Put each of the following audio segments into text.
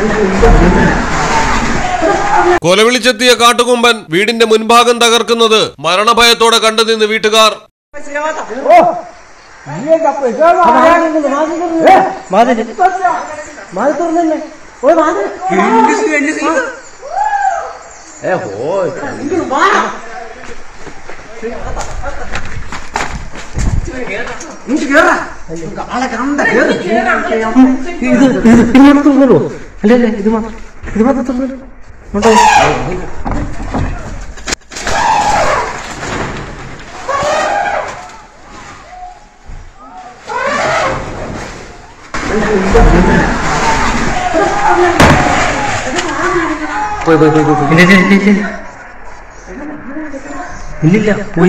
കൊലവിളിച്ചെത്തിയ കാട്ടുകൊമ്പൻ വീടിന്റെ മുൻഭാഗം തകർക്കുന്നത് മരണഭയത്തോടെ കണ്ടുനിന്ന് വീട്ടുകാർ ഇല്ലില്ല പോയി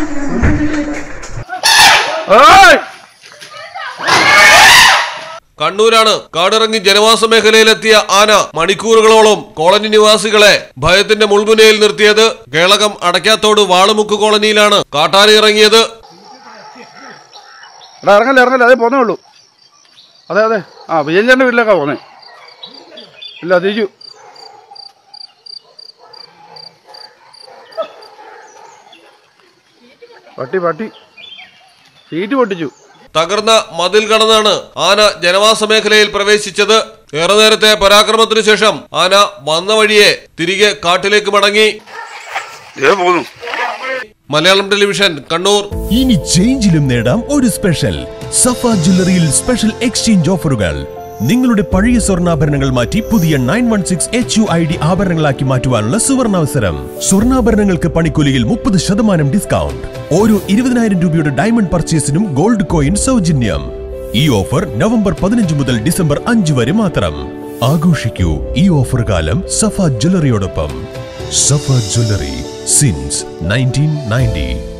കണ്ണൂരാണ് കാടിറങ്ങി ജനവാസ മേഖലയിലെത്തിയ ആന മണിക്കൂറുകളോളം കോളനി നിവാസികളെ ഭയത്തിന്റെ മുൾമുനയിൽ നിർത്തിയത് കേളകം അടയ്ക്കാത്തോട് വാളുമുക്ക് കോളനിയിലാണ് കാട്ടാന ഇറങ്ങിയത് എടാ ഇറങ്ങല്ലേ ഇറങ്ങല്ലേ അതേ പോന്നേ ഉള്ളൂ അതെ അതെ ആ വിജയഞ്ചേട്ടൻ്റെ വീട്ടിലേക്കാ പോന്നേ ഇല്ല തിരിച്ചു പട്ടി പട്ടി സീറ്റ് പൊട്ടിച്ചു തകർന്ന മതിൽ കടന്നാണ് ആന ജനവാസ മേഖലയിൽ പ്രവേശിച്ചത് ഏറെ നേരത്തെ പരാക്രമത്തിനു ശേഷം ആന വന്ന വഴിയെ തിരികെ കാട്ടിലേക്ക് മടങ്ങി ഏ പോന്നു മലയാളം ടെലിവിഷൻ കണ്ണൂർ ഇനി ചേഞ്ചിലും നേടാം ഒരു സ്പെഷ്യൽ സഫ ജ്വല്ലറിയിൽ സ്പെഷ്യൽ എക്സ്ചേഞ്ച് ഓഫറുകൾ നിങ്ങളുടെ പഴയ സ്വർണ്ണാഭരണങ്ങൾ മാറ്റി പുതിയ nine one six H U I D ആഭരണങ്ങളാക്കി മാറ്റുവാനുള്ള സുവർണാവസരം സ്വർണ്ണാഭരണങ്ങൾക്ക് പണിക്കൂലിയിൽ മുപ്പത് ശതമാനം ഡിസ്കൗണ്ട് ഓരോ ഇരുപതിനായിരം രൂപയുടെ ഡയമണ്ട് പർച്ചേസിനും ഗോൾഡ് കോയിൻ സൗജന്യം ഈ ഓഫർ നവംബർ പതിനഞ്ച് മുതൽ ഡിസംബർ അഞ്ച് വരെ മാത്രം ആഘോഷിക്കൂ ഈ ഓഫർ കാലം സഫ ജ്വല്ലറിയോടൊപ്പം Safa jewellery since nineteen ninety